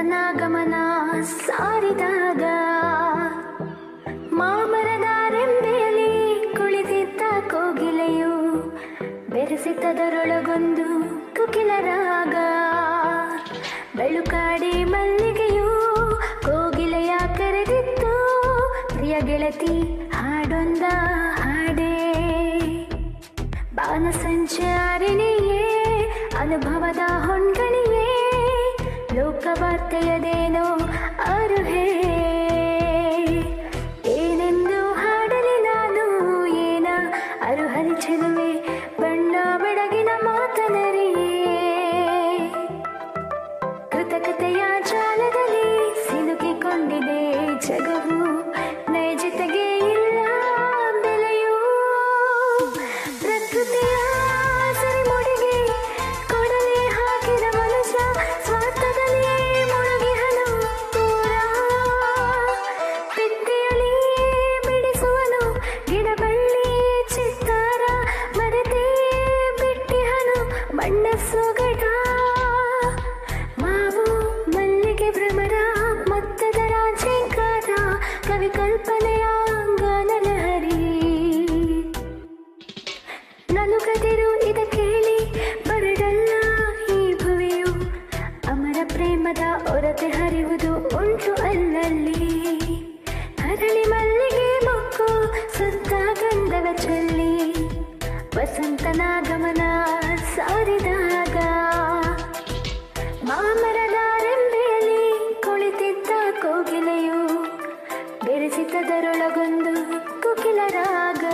ವಸಂತನಾಗಮನ ಸಾರಿದಾಗ ಮಾಮರದ ರೆಂಬೆಯಲ್ಲಿ ಕುಳಿತಿದ್ದ ಕೋಗಿಲೆಯು ಬೆರೆಸಿತದರೊಳಗೊಂದು ಕುಕಿಲ ರಾಗ ಬೆಳುಕಾಡಿ ಮಲ್ಲಿಗೆಯು ಕೋಗಿಲೆಯ ಕರೆದಿತ್ತು ಪ್ರಿಯ ಗೆಳತಿ ಹಾಡೊಂದ ಹಾಡೇ ಬಾನ ಸಂಚಾರಿಣಿಯೇ ಅನುಭವದ ಹೊಂಗಣಿಯೇ ಲೋಕವಾರ್ತೆಯದೇನೋ ಅರುಹೇ ಏನೆಂದು ಹಾಡಲಿ ನಾನು ಏನ ಅರುಹಲಿ ಚೆಲುವೆ ಬಣ್ಣ ಬೆಳಗಿನ ಮಾತನರಿಯೇ ಕೃತಕತೆಯ ಜಾಲದಲ್ಲಿ ಸಿಲುಕಿಕೊಂಡಿದೆ ಜಗವು ನೈಜತೆಗೆ ಇಲ್ಲ ಬೆಲೆಯೂ ಪ್ರಕೃತಿಯ ಸರಿಮುಡಿಗೆ ಕೊಡಲಿ ಹಾಕಿದ ಮನುಷ್ಯ ಸ್ವಾರ್ಥದಲ್ಲಿ ಮುಳುಗಿಹನು ಪೂರ ಭಿತ್ತಿಯಲ್ಲಿ ಬಿಡಿಸುವನು ಗಿಡಬಳ್ಳಿ ಚಿತ್ತಾರ ಮರೆತೇ ಬಿಟ್ಟಿಹನು ಮಣ್ಣ ಸೊಗಡ ಮಾವು ಮಲ್ಲಿಗೆ ಭ್ರಮರ ಮೊತ್ತದರ ಝೇಂಕಾರ ಕವಿ ಕಲ್ಪನೆಯ ಗಾನಲಹರಿ ನಲುಗದಿರು ಇದ ಕೇಳಿ ಬರಡಲ್ಲ ಈ ಭುವಿಯು ಅಮರ ಪ್ರೇಮದ ಒರತೆ ಹರಿಯುವುದು ಉಂಟು ಅಲ್ಲಲ್ಲಿ ಹರಳಿ ಮಲ್ಲಿಗೆ ಮೊಕ್ಕು ಸುತ್ತ ಗಂಧವ ಚೆಲ್ಲಿ ವಸಂತನ ಗಮನ ಸಾರಿದಾಗ ಮಾಮರದ ರೆಂಬೆಯಲ್ಲಿ ಕುಳಿತಿದ್ದ ಕೋಗಿಲೆಯು ಬೆರೆಸಿತದರೊಳಗೊಂದು ಕುಕಿಲ ರಾಗ